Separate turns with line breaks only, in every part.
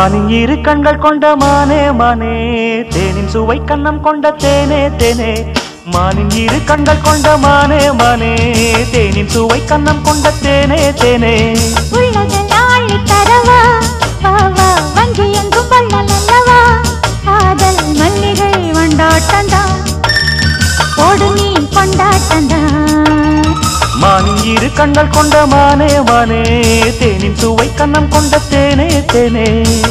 மானின் இரு கண்கள் கொண்ட மானே மானே தேனின் சுவை கண்ணம் கொண்ட தேனே தேனே மானின் இரு கண்கள் கொண்ட மானே மானே தேனின் சுவை கண்ணம் கொண்ட தேனே தேனே
உள்ளதெல்லாம் அள்ளித் தரவா வா வா வங்கி எங்கும் வள்ளல் அல்லவா காதல் மல்லிகை வண்டாட்டந்தான் ஓடு நீ கொண்டாட்டந்தான்
மானின் இரு கண்கள் கொண்ட மானே மானே தேனின் சுவை கண்ணம் கொண்ட தேனே தேனே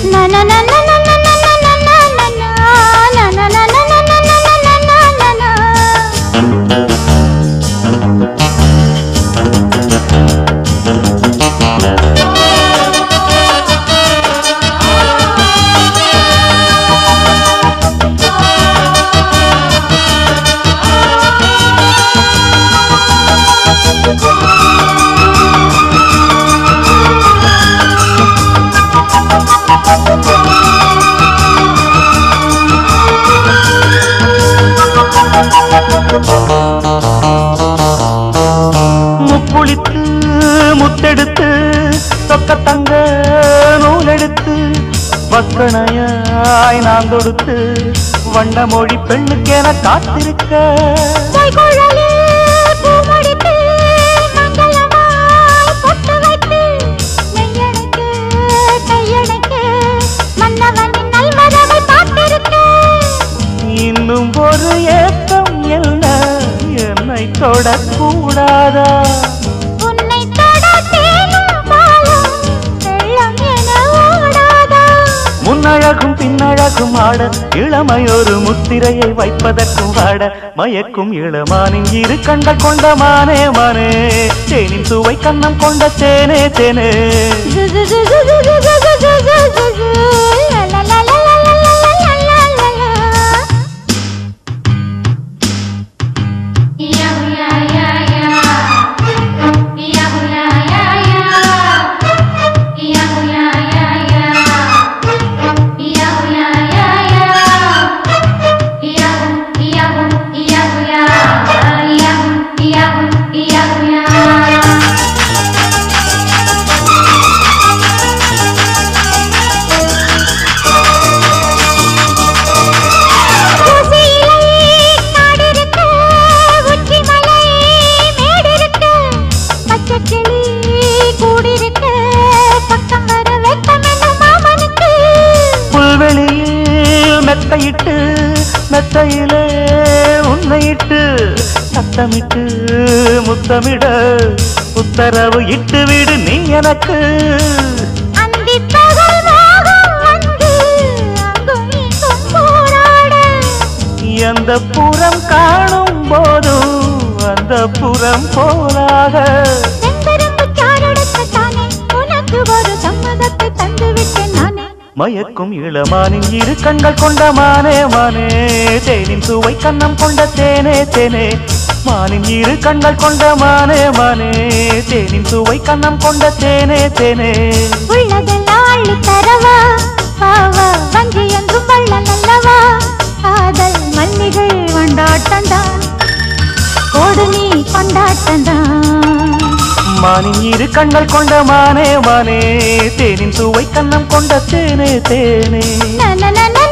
முப்புளித்து முத்தெடுத்து சொக்க தங்க நூலெடுத்து வக்கணையாய் நான் தொடுத்து வண்ண மொழி பெண்ணுக்கென காத்திருக்க இன்னும் ஒரு ஏக்கம் என்ன என்னை தொடக்கூடாதா முன்னழகும் பின்னழகும் ஆட இளமையொரு முத்திரையை வைப்பதற்கும் வாட மயக்கும் இளமானின் இரு கண்கள் கொண்ட மானே மானே தேனின் சுவை கண்ணம் கொண்ட தேனே தேனே புல்வெளியில் மெத்தையிட்டு மெத்தையிலே உன்னையிட்டு சத்தமிட்டு முத்தமிட உத்தரவு இட்டு விடு நீ எனக்கு எந்த புறம் காணும் போதும் அந்த புறம் போலாக
ஒரு சம்மதத்தை தந்து விட்டேன் நானே
மயக்கும் இளமானின் இரு கண்கள் கொண்ட மானே மானே தேனின் சுவை கண்ணம் கொண்ட தேனே தேனே மானின் இரு கண்கள் கொண்ட மானே மானே தேனின் சுவை கண்ணம் கொண்ட தேனே தேனே
உள்ளதெல்லாம் அள்ளித் தரவா வா வா வஞ்சி என்றும் வள்ளல் அல்லவா காதல் மல்லிகை வண்டாட்டந்தான் ஓடு நீ கொண்டாட்டந்தான்
மானின் இரு கண்கள் கொண்ட மானே மானே தேனின் சுவை கண்ணம் கொண்ட தேனே தேனே
நன நன